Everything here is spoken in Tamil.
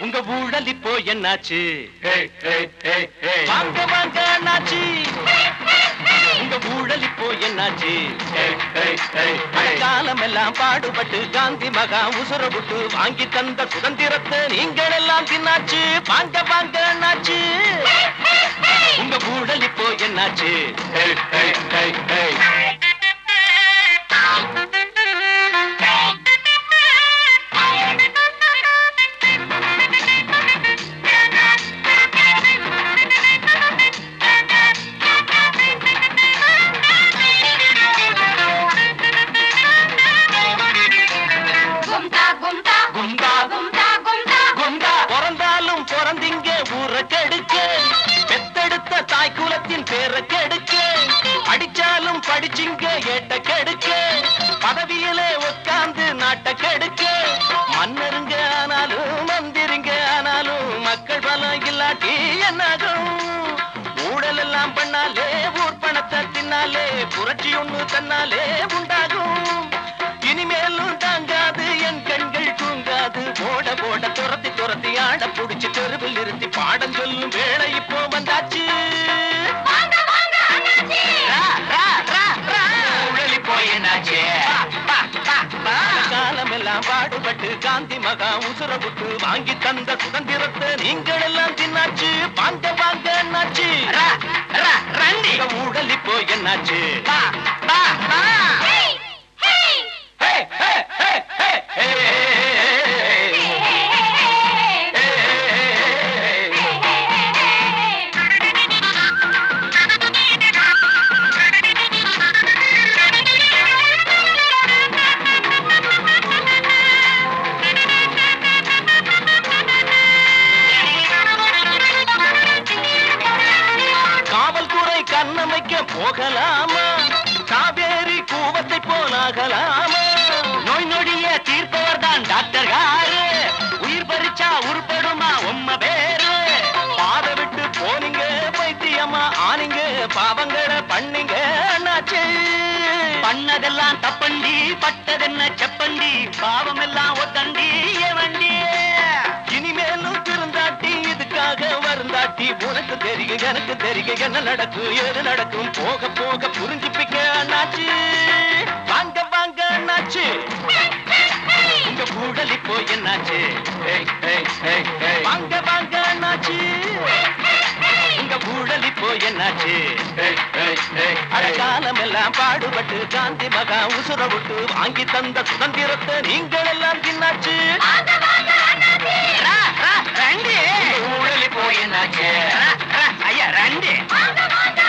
உங்க ஊழல் இப்போ என்னாச்சு ஏய், ஏய், ஏய், ஏய். வாங்க வாங்க அண்ணாச்சி உங்க ஊழல் இப்போ என்னாச்சு ஏய், ஏய், ஏய், ஏய். காலம் எல்லாம் பாடுபட்டு காந்தி மகா உசுர விட்டு வாங்கி தந்த சுதந்திரத்தை நீங்கள் எல்லாம் தின்னாச்சு வாங்க வாங்க அண்ணாச்சி உங்க ஊழல் இப்போ என்னாச்சு ஏய், ஏய், ஏய், ஏய். கும்தா கும்தா கும்தா கும்தா கும்தா குண்டா பிறந்தாலும் பிறந்தீங்க ஊரை கெடுக்க பெத்தெடுத்த தாய் குலத்தின் பேரை கெடுக்க படிச்சாலும் படிச்சிங்க ஏட்ட கெடுக்க பதவியில உட்கார்ந்து நாட்டை கெடுக்க மன்னருங்க ஆனாலும் மந்திரிங்க ஆனாலும் மக்கள் பலம் இல்லாட்டி என்னாகும் ஊழல் எல்லாம் பண்ணாலே ஊர் பணத்தை தின்னாலே புரட்சி ஒண்ணு தன்னாலே உண்டாகும் இனிமேலும் தாங்காது என் கண்கள் தூங்காது போட போட துரத்தி துரத்தி ஆட புடிச்சு தெருவில் நிறுத்தி பாடம் சொல்லும் வேலை இப்போ வந்தாச்சு வாங்க வாங்க அண்ணாச்சி ரா, ரா, ரா, ரா. ஊழலி போய் என்னாச்சு? காலமெல்லாம் பாடுபட்டு காந்தி மகா உசுர விட்டு வாங்கி தந்த சுதந்திரத்தை நீங்கள் எல்லாம் தின்னாச்சு வாங்க வாங்க என்னாச்சு ரா, ரா, ரண்டி. உங்க ஊழல் இப்போ என்னாச்சு பா, பா, பா. ஹேய் ஹேய் ஹே, ஹே, ஹே, ஹே, ஹே, ஹே, காவல்துறை கண்ணமைக்க போகலாமா காவேரி கூவத்தை போலாகலாமா நோய் நொடிய தீர்ப்பவர் தான் டாக்டர் யாரு உயிர் பறிச்சா உருப்படுமா உம்ம பேரு பாத விட்டு போனீங்க பைத்தியமா ஆனீங்க பாவங்களை பண்ணீங்க அண்ணாச்சி பண்ணதெல்லாம் தப்பண்டி பட்டதென்ன செப்பண்டி பாவம் எல்லாம் ஒத்தண்டி வண்டி இனிமேலும் திருந்தாட்டி இதுக்காக வருந்தாட்டி உனக்கு தெரியும் எனக்கு தெரியும் என்ன நடக்கும் ஏது நடக்கும் போக போக புரிஞ்சுப்பிக்க அண்ணாச்சி வாங்க வாங்க அண்ணாச்சி உங்க கூடல் இப்போ என்னாச்சு ஏய், ஏய், ஏய், ஏய். வாங்க வாங்க அண்ணாச்சி உங்க கூடல் இப்போ என்னாச்சு ஏய், ஏய், ஏய், அட ஏய். காலம் எல்லாம் பாடுபட்டு காந்தி மகா உசுர விட்டு வாங்கி தந்த சுதந்திரத்தை நீங்கள் எல்லாம் தின்னாச்சு வாங்க வாங்க அண்ணாச்சி ரா, ரா, ரண்டி. ஊழலி போய் என்னாச்சு? ரா, ரா, ஐயா ரண்டி வாங்க வாங்க